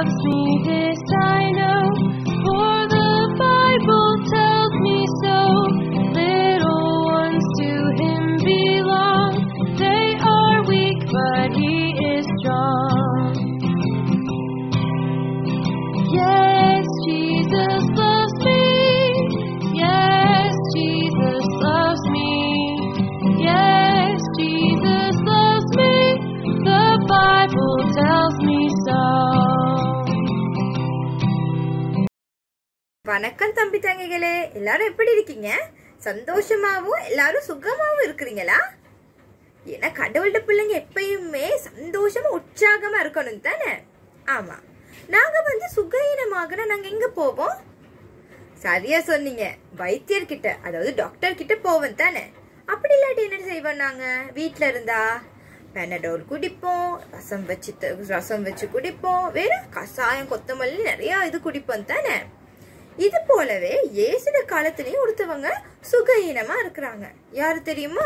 loves me, this I know, for the Bible tells me so. Little ones to him belong, they are weak, but he is strong. Yes, Jesus loves me. Yes, Jesus loves me. Yes, Jesus loves me. The Bible tells me so. வணக்கம் தம்பி தங்கைகளே எல்லாரும் எப்படி இருக்கீங்க சந்தோஷமாவும் எல்லாரும் சுகமாவும் இருக்கிறீங்களா ஏன்னா கடவுள்கிட்ட பிள்ளைங்க எப்பயுமே சந்தோஷமா உற்சாகமா இருக்கணும் தானே ஆமா நாங்க வந்து சுகஈனமாகனா நாங்க எங்க போவோம் சரியா சொன்னீங்க வைத்தியர் கிட்ட அதாவது டாக்டர் கிட்ட போவோம் தானே அப்படி இல்லாட்டி என்ன செய்வோம் நாங்க வீட்ல இருந்தா பெனடோல் குடிப்போம் ரசம் வச்சு த- ரசம் வச்சு குடிப்போம் வேற கசாயம் கொத்தமல்லி நிறைய இது குடிப்போம் தானே இது போலவே இயேசுட காலத்திலயும் ஒருத்தவங்க சுகஹீனமா இருக்கிறாங்க யாரு தெரியுமா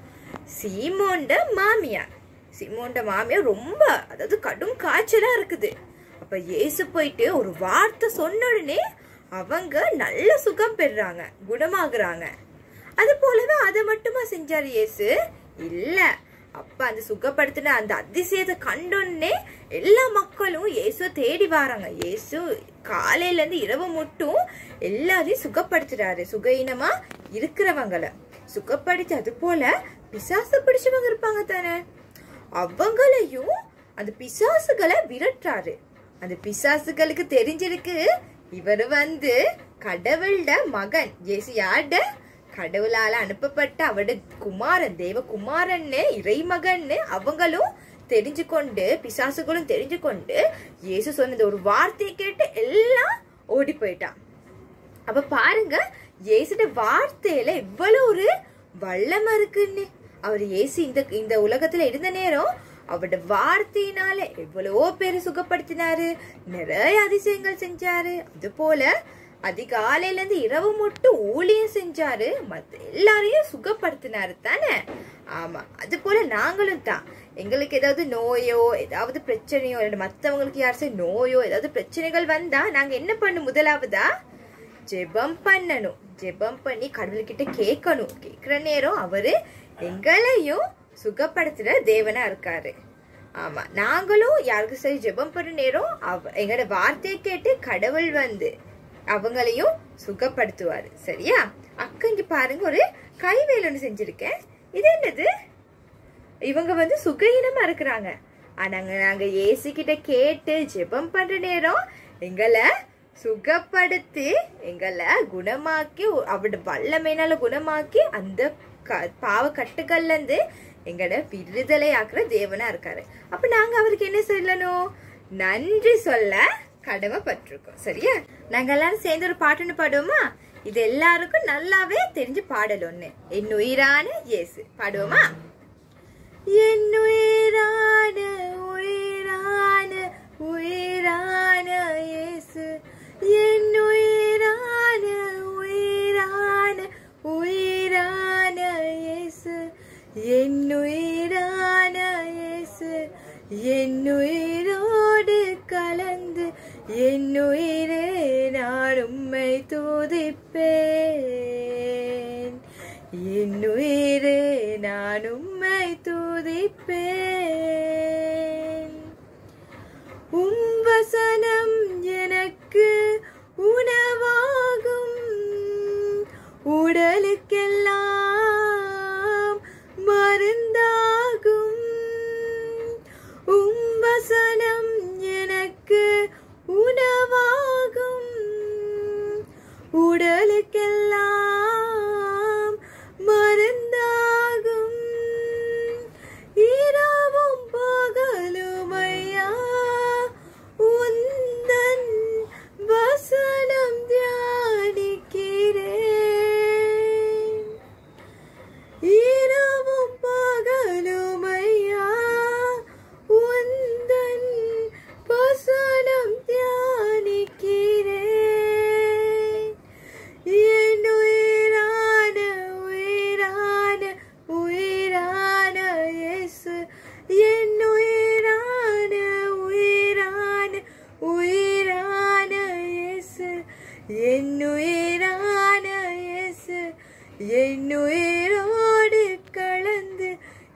சீமோண்ட மாமியார் சீமோண்ட மாமியார் ரொம்ப அதாவது கடும் காய்ச்சலா இருக்குது அப்ப இயேசு போயிட்டு ஒரு வார்த்தை சொன்ன உடனே அவங்க நல்ல சுகம் பெறுறாங்க குணமாகுறாங்க அது போலவே அதை மட்டுமா செஞ்சாரு இயேசு இல்ல அப்ப அந்த சுகப்படுத்தின அந்த அதிசயத்தை கண்டோன்னே எல்லா மக்களும் இயேசுவை தேடி வராங்க இயேசு காலையில இருந்து இரவு மட்டும் எல்லாரையும் சுகப்படுத்துறாரு சுகஈனமா இருக்கிறவங்கள சுகப்படுத்தி அது போல பிசாசு பிடிச்சவங்க இருப்பாங்க தானே அவங்களையும் அந்த பிசாசுகளை விரட்டுறாரு அந்த பிசாசுகளுக்கு தெரிஞ்சிருக்கு இவர் வந்து கடவுள்ட மகன் இயேசு யார்ட கடவுளால அனுப்பப்பட்ட அவருடைய குமாரன் தேவ குமாரன்னு இறைமகன்னு அவங்களும் தெரிஞ்சு கொண்டு பிசாசுகளும் தெரிஞ்சு கொண்டு இயேசு சொன்னது ஒரு வார்த்தையை கேட்டு எல்லாம் ஓடி போயிட்டான் அப்ப பாருங்க இயேசுட வார்த்தையில எவ்வளவு ஒரு வல்லமை இருக்குன்னு அவர் இயேசு இந்த இந்த உலகத்துல இருந்த நேரம் அவரோட வார்த்தையினால எவ்வளவோ பேரை சுகப்படுத்தினாரு நிறைய அதிசயங்கள் செஞ்சாரு அது போல அதிகாலையில இருந்து இரவு மட்டும் ஊழியம் செஞ்சாரு மத்த எல்லாரையும் சுகப்படுத்தினாரு தானே ஆமா அது போல நாங்களும் தான் எங்களுக்கு ஏதாவது நோயோ ஏதாவது பிரச்சனையோ இல்லை மத்தவங்களுக்கு யாராச்சும் நோயோ ஏதாவது பிரச்சனைகள் வந்தா நாங்க என்ன பண்ணும் முதலாவதா ஜெபம் பண்ணணும் ஜெபம் பண்ணி கடவுள்கிட்ட கேட்கணும் கேட்குற நேரம் அவரு எங்களையும் சுகப்படுத்துற தேவனா இருக்காரு ஆமா நாங்களும் யாருக்கு சரி ஜெபம் பண்ண நேரம் அவ எங்களோட வார்த்தையை கேட்டு கடவுள் வந்து அவங்களையும் சுகப்படுத்துவாரு சரியா அக்கா இங்க பாருங்க ஒரு கைவேல் ஒன்று செஞ்சிருக்கேன் இது என்னது இவங்க வந்து சுகஹீனமா இருக்கிறாங்க ஆனாங்க நாங்க ஏசு கிட்ட கேட்டு ஜெபம் பண்ற நேரம் எங்களை சுகப்படுத்தி எங்களை குணமாக்கி அவரோட வல்லமையினால குணமாக்கி அந்த க- பாவ கட்டுக்கள்ல இருந்து எங்களோட விடுதலை ஆக்குற தேவனா இருக்காரு அப்ப நாங்க அவருக்கு என்ன சொல்லணும் நன்றி சொல்ல கடமைப்பட்டிருக்கோம் சரியா நாங்க எல்லாரும் சேர்ந்து ஒரு பாட்டுன்னு பாடுவோமா இது எல்லாருக்கும் நல்லாவே தெரிஞ்ச பாடல் ஒண்ணு என் உயிரான இயேசு பாடுவோமா என் உயிரான உயிரான உயிரான இயேசு என் உயிரான உயிரான உயிரான இயேசு என் உயிரான இயேசு என் உயிரோடு கலந்து என் உயிரே நான் உம்மை துதிப்பேன் என் உயிரே நான் உம்மை துதிப்பேன் உம் வசனம் எனக்கு உணவாகும் உடலுக்கெல்லாம் மருந்தாகும் உம் வசனம் எனக்கு உணவாகும் உடலுக்கெல்லாம் மருந்தாகும் இரா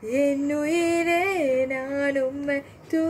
என் உயிரே நான் உம்மை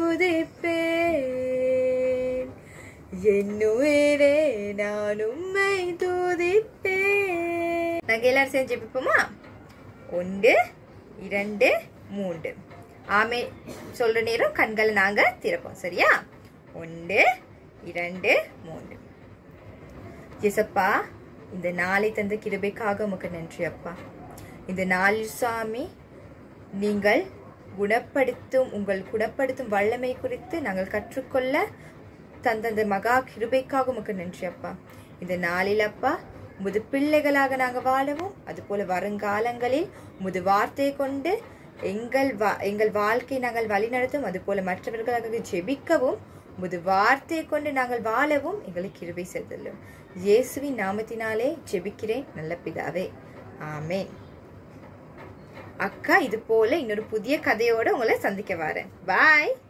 துதிப்பேன் என் உயிரே நான் உம்மை துதிப்பேன் நாங்க எல்லாரும் சேர்ந்து ஜெபிப்போமா ஒன்று இரண்டு மூன்று ஆமே சொல்ற நேரம் கண்களை நாங்க திறப்போம் சரியா ஒன்று இரண்டு மூன்று எசப்பா இந்த நாளை தந்த கிருபைக்காக உமக்கு நன்றி அப்பா இந்த நாளில் சாமி நீங்கள் குணப்படுத்தும் உங்கள் குணப்படுத்தும் வல்லமை குறித்து நாங்கள் கற்றுக்கொள்ள தந்த அந்த மகா கிருபைக்காக உமக்கு நன்றி அப்பா இந்த நாளில் அப்பா முது பிள்ளைகளாக நாங்கள் வாழவும் அதுபோல வருங்காலங்களில் முது வார்த்தையை கொண்டு எங்கள் வா எங்கள் வாழ்க்கை நாங்கள் வழிநடத்தும் அதுபோல மற்றவர்களாக ஜெபிக்கவும் முது வார்த்தையை கொண்டு நாங்கள் வாழவும் எங்களுக்கு கிருபை செலுத்தலும் இயேசுவின் நாமத்தினாலே ஜெபிக்கிறேன் நல்ல பிதாவே ஆமென் அக்கா இது போல இன்னொரு புதிய கதையோட உங்களை சந்திக்க வரேன் பாய்